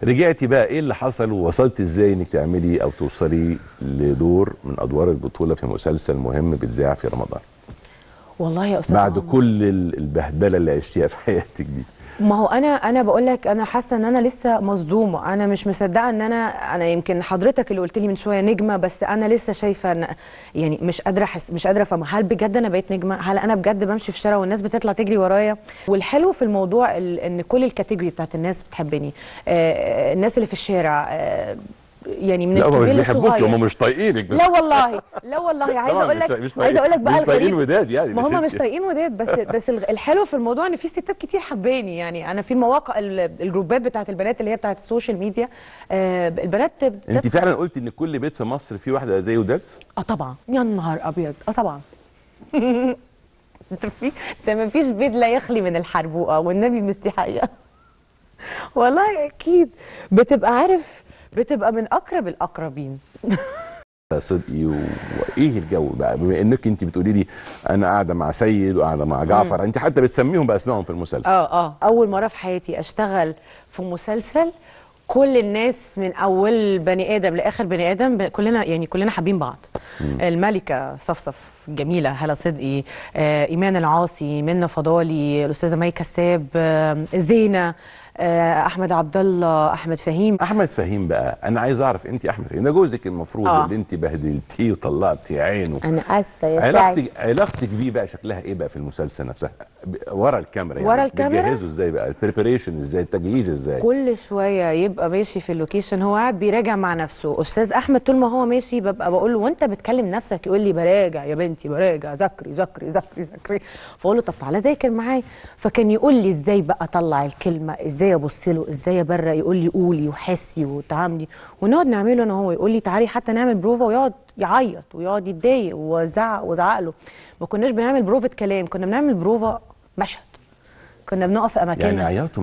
رجعتي بقى ايه اللي حصل ووصلت ازاي انك تعملي او توصلي لدور من ادوار البطوله في مسلسل مهم بيتذاع في رمضان والله يا استاذ بعد عمرو. كل ال- البهدله اللي عشتيها في حياتك دي ما هو انا انا بقول لك انا حاسه ان انا لسه مصدومه انا مش مصدقه ان انا انا يمكن حضرتك اللي قلت لي من شويه نجمه بس انا لسه شايفه ان يعني مش قادره احس مش قادره افهم هل بجد انا بقيت نجمه هل انا بجد بمشي في الشارع والناس بتطلع تجري ورايا والحلو في الموضوع ال- ان كل الكاتيجوري بتاعت الناس بتحبني آه الناس اللي في الشارع آه يعني من لا هم مش الكبير بيحبوكي للصغير هم مش طايقينك بس لا والله لا والله عايزه طبعاً اقول مش- لك مش عايزه اقول لك بقى مش طايقين الغريب وداد يعني ما بس هم مش انت- طايقين وداد بس بس الغ- الحلو في الموضوع ان في ستات كتير حباني يعني انا في المواقع ال- الجروبات بتاعت البنات اللي هي بتاعت السوشيال ميديا آه البنات انت بتدخل- فعلا قلت ان كل بيت في مصر فيه واحده زي وداد اه طبعا يا نهار ابيض اه طبعا انت في ده ما فيش بيت لا يخلي من الحربوقه والنبي مش دي حقيقه والله اكيد بتبقى عارف بتبقى من اقرب الاقربين صدقي و- وايه الجو بقى بما انك انت بتقولي لي انا قاعده مع سيد وقاعده مع جعفر انت حتى بتسميهم باسمائهم في المسلسل اه اه اول مره في حياتي اشتغل في مسلسل كل الناس من اول بني ادم لاخر بني ادم ب- كلنا يعني كلنا حابين بعض الملكه صفصف جميله هلا صدقي آه ايمان العاصي منى فضالي الاستاذه مي كساب آه زينه آه احمد عبد الله احمد فهيم احمد فهيم بقى انا عايز اعرف انت احمد فهيم ده جوزك المفروض آه. اللي انت بهدلتيه وطلعتي عينه انا اسفه يا سعد علاقتك علاقتك بيه بقى شكلها ايه بقى في المسلسل نفسها ب- ورا الكاميرا يعني ورا الكاميرا؟ بتجهزوا ازاي بقى البريبريشن ازاي التجهيز ازاي كل شويه يبقى ماشي في اللوكيشن هو قاعد بيراجع مع نفسه استاذ احمد طول ما هو ماشي ببقى بقول له وانت بتكلم نفسك يقول لي براجع يا بنتي براجع ذاكري ذاكري ذاكري ذاكري فاقول له طب تعالى ذاكر معايا فكان يقول لي ازاي بقى اطلع الكلمه ازاي ابص له ازاي ابرق يقول لي قولي وحسي وتعاملي ونقعد نعمله انا وهو يقول لي تعالي حتى نعمل بروفا ويقعد يعيط ويقعد يتضايق وزعق وزعق له ما كناش بنعمل بروفة كلام كنا بنعمل بروفا مشهد كنا بنقف في اماكننا يعني عياطه